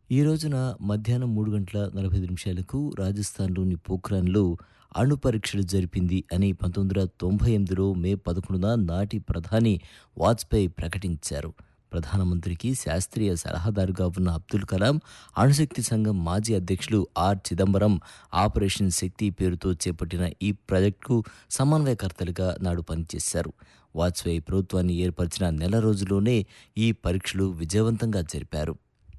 ఈ రోజున మధ్యాహ్నం మూడు గంటల నలభై ఐదు నిమిషాలకు రాజస్థాన్లోని పోఖ్రాన్లో అణు పరీక్షలు జరిపింది అని పంతొమ్మిది వందల తొంభై ఎనిమిదిలో మే పదకొండున నాటి ప్రధాని వాజ్పేయి ప్రకటించారు ప్రధానమంత్రికి శాస్త్రీయ సలహాదారుగా ఉన్న అబ్దుల్ కలాం అణుశక్తి సంఘం మాజీ అధ్యక్షులు ఆర్ చిదంబరం ఆపరేషన్ శక్తి పేరుతో చేపట్టిన ఈ ప్రాజెక్టుకు సమన్వయకర్తలుగా నాడు పనిచేశారు వాజ్పేయి ప్రభుత్వాన్ని ఏర్పరిచిన నెల రోజుల్లోనే ఈ పరీక్షలు విజయవంతంగా జరిపారు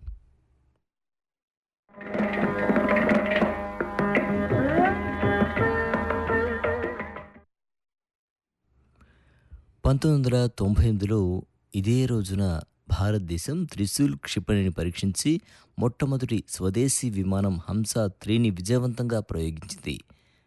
పంతొమ్మిది వందల తొంభై ఎనిమిదిలో ఇదే రోజున భారతదేశం త్రిశూల్ క్షిపణిని పరీక్షించి మొట్టమొదటి స్వదేశీ విమానం హంస త్రీని విజయవంతంగా ప్రయోగించింది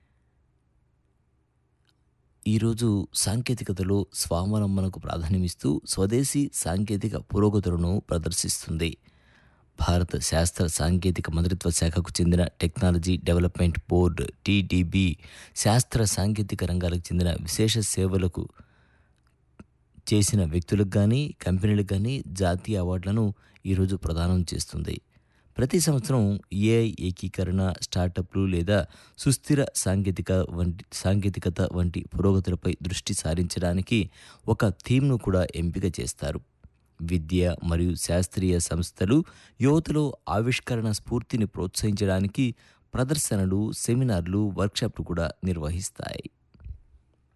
ఈరోజు సాంకేతికతలో స్వావలంబనకు ప్రాధాన్యమిస్తూ స్వదేశీ సాంకేతిక పురోగతులను ప్రదర్శిస్తుంది భారత శాస్త్ర సాంకేతిక మంత్రిత్వ శాఖకు చెందిన టెక్నాలజీ డెవలప్మెంట్ బోర్డు టీడీబీ శాస్త్ర సాంకేతిక రంగాలకు చెందిన విశేష సేవలకు చేసిన వ్యక్తులకు కానీ కంపెనీలకు కానీ జాతీయ అవార్డులను ఈరోజు ప్రదానం చేస్తుంది ప్రతి సంవత్సరం ఏఐ ఏకీకరణ స్టార్టప్లు లేదా సుస్థిర సాంకేతిక వంటి సాంకేతికత వంటి పురోగతులపై దృష్టి సారించడానికి ఒక థీమ్ను కూడా ఎంపిక చేస్తారు విద్య మరియు శాస్త్రీయ సంస్థలు యువతలో ఆవిష్కరణ స్ఫూర్తిని ప్రోత్సహించడానికి ప్రదర్శనలు సెమినార్లు వర్క్షాప్లు కూడా నిర్వహిస్తాయి